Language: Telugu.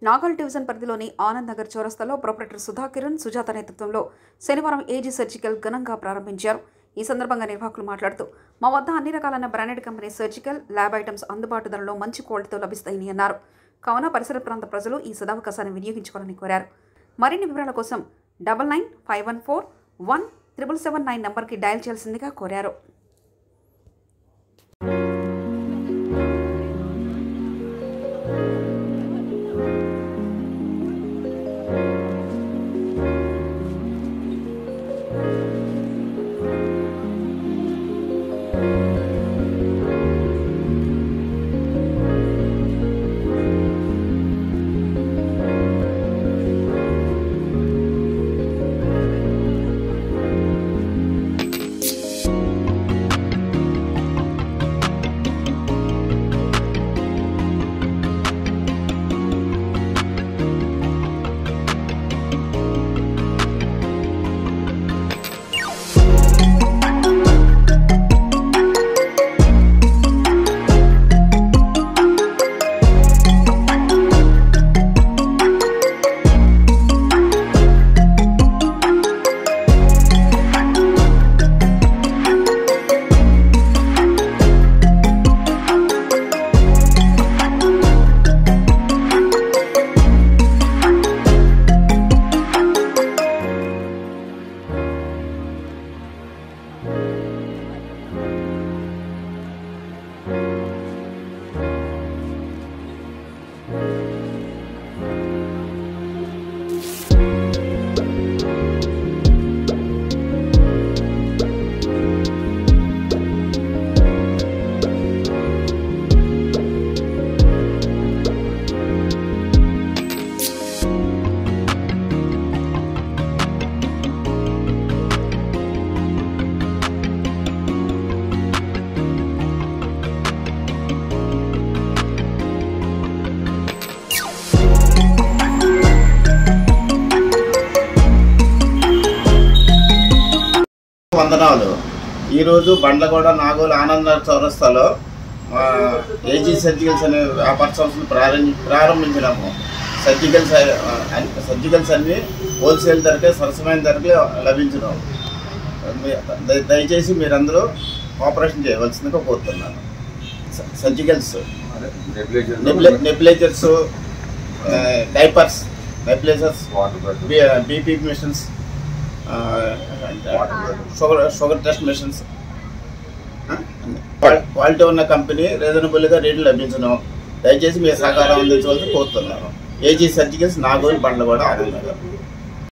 నాగల్ డివిజన్ పరిధిలోని ఆనంద్ నగర్ చౌరస్తాలో ప్రొపరేటర్ సుధాకిరణ్ సుజాత నేతృత్వంలో శనివారం ఏజీ సర్జికల్ ఘనంగా ప్రారంభించారు ఈ సందర్భంగా నిర్వాహకులు మాట్లాడుతూ మా వద్ద అన్ని రకాలైన branded company surgical lab items అందుబాటు ధరలో మంచి క్వాలిటీతో లభిస్తాయని అన్నారు కావున పరిసర ప్రాంత ప్రజలు ఈ సదావకాశాన్ని వినియోగించుకోవాలని కోరారు మరిన్ని వివరాల కోసం double nine five one four one triple seven nine నంబర్కి డయల్ చేయాల్సిందిగా కోరారు వందనాలు ఈరోజు బండ్లగూడ నాగోలు ఆనంద చౌరస్తాలో మా ఏజీ సర్జికల్స్ అనే వ్యాపార సంస్థను ప్రారంభి ప్రారంభించినాము సర్జికల్స్ అన్ని- సర్జికల్స్ అన్ని హోల్సేల్ ధరకే సరసమైన ధరకే లభించడం మీ- దయ- దయచేసి మీరందరూ కోఆపరేషన్ చేయవలసిందిగా కోరుతున్నాను స- సర్జికల్స్ నెబ్లే nebulisers diapers nebulisers BP machines sugar sugar test machines quality ఉన్న కంపెనీ రీజనబుల్గా రేట్లు లభించడం దయచేసి మీ సహకారం అందించవలసి కోరుతున్నాను ఏజీ సర్జికల్స్ నాగోల్ బండ్ల కూడా ఆనందంగా